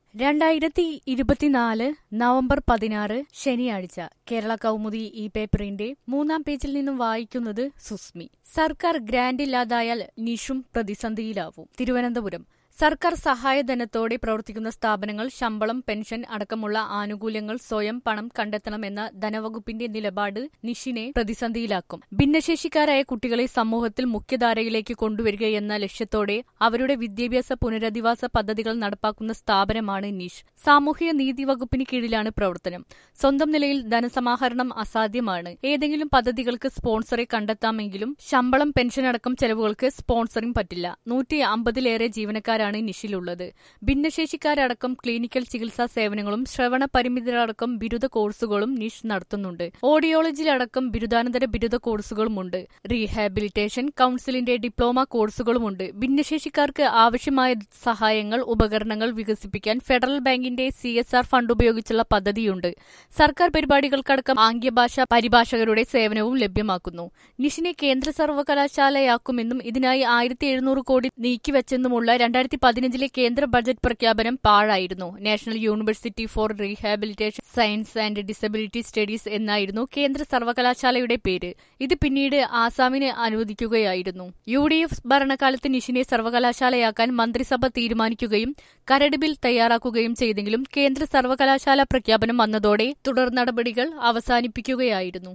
രണ്ടായിരത്തി ഇരുപത്തിനാല് നവംബർ പതിനാറ് ശനിയാഴ്ച കേരള കൗമുദി ഈ പേപ്പറിന്റെ മൂന്നാം പേജിൽ നിന്നും വായിക്കുന്നത് സുസ്മി സർക്കാർ ഗ്രാന്റ് ഇല്ലാതായാൽ നിഷും പ്രതിസന്ധിയിലാവും തിരുവനന്തപുരം സർക്കാർ സഹായധനത്തോടെ പ്രവർത്തിക്കുന്ന സ്ഥാപനങ്ങൾ ശമ്പളം പെൻഷൻ അടക്കമുള്ള ആനുകൂല്യങ്ങൾ സ്വയം പണം കണ്ടെത്തണമെന്ന ധനവകുപ്പിന്റെ നിലപാട് നിഷിനെ പ്രതിസന്ധിയിലാക്കും ഭിന്നശേഷിക്കാരായ കുട്ടികളെ സമൂഹത്തിൽ മുഖ്യധാരയിലേക്ക് കൊണ്ടുവരികയെന്ന ലക്ഷ്യത്തോടെ അവരുടെ വിദ്യാഭ്യാസ പുനരധിവാസ പദ്ധതികൾ നടപ്പാക്കുന്ന സ്ഥാപനമാണ് നിഷ് സാമൂഹിക നീതി വകുപ്പിന് കീഴിലാണ് പ്രവർത്തനം സ്വന്തം നിലയിൽ ധനസമാഹരണം അസാധ്യമാണ് ഏതെങ്കിലും പദ്ധതികൾക്ക് സ്പോൺസറെ കണ്ടെത്താമെങ്കിലും ശമ്പളം പെൻഷൻ അടക്കം ചെലവുകൾക്ക് സ്പോൺസറിംഗ് പറ്റില്ല നൂറ്റി അമ്പതിലേറെ ജീവനക്കാരാണ് നിഷിലുള്ളത് ഭിന്നശേഷിക്കാരടക്കം ക്ലിനിക്കൽ ചികിത്സാ സേവനങ്ങളും ശ്രവണ പരിമിതരടക്കം ബിരുദ കോഴ്സുകളും നിഷ് നടത്തുന്നുണ്ട് ഓഡിയോളജിയിലടക്കം ബിരുദാനന്തര ബിരുദ കോഴ്സുകളുമുണ്ട് റീഹാബിലിറ്റേഷൻ കൌൺസിലിന്റെ ഡിപ്ലോമ കോഴ്സുകളുമുണ്ട് ഭിന്നശേഷിക്കാർക്ക് ആവശ്യമായ സഹായങ്ങൾ ഉപകരണങ്ങൾ വികസിപ്പിക്കാൻ ഫെഡറൽ ബാങ്കിന്റെ സി എസ് ആർ ഫണ്ട് ഉപയോഗിച്ചുള്ള പദ്ധതിയുണ്ട് സർക്കാർ പരിപാടികൾക്കടക്കം ആംഗ്യഭാഷ പരിഭാഷകരുടെ സേവനവും ലഭ്യമാക്കുന്നു നിഷിനെ കേന്ദ്ര സർവകലാശാലയാക്കുമെന്നും ഇതിനായി ആയിരത്തി എഴുന്നൂറ് കോടി നീക്കിവെച്ചെന്നുമുള്ള രണ്ടായിരത്തി പതിനഞ്ചിലെ കേന്ദ്ര ബജറ്റ് പ്രഖ്യാപനം പാഴായിരുന്നു national university for rehabilitation science and disability studies എന്നായിരുന്നു കേന്ദ്ര സർവകലാശാലയുടെ പേര് ഇത് പിന്നീട് ആസാമിന് അനുവദിക്കുകയായിരുന്നു യു ഡി എഫ് ഭരണകാലത്ത് നിഷിനെ സർവകലാശാലയാക്കാൻ മന്ത്രിസഭ തീരുമാനിക്കുകയും കരട് ബിൽ തയ്യാറാക്കുകയും ചെയ്തെങ്കിലും കേന്ദ്ര സർവകലാശാല പ്രഖ്യാപനം വന്നതോടെ തുടർ നടപടികൾ അവസാനിപ്പിക്കുകയായിരുന്നു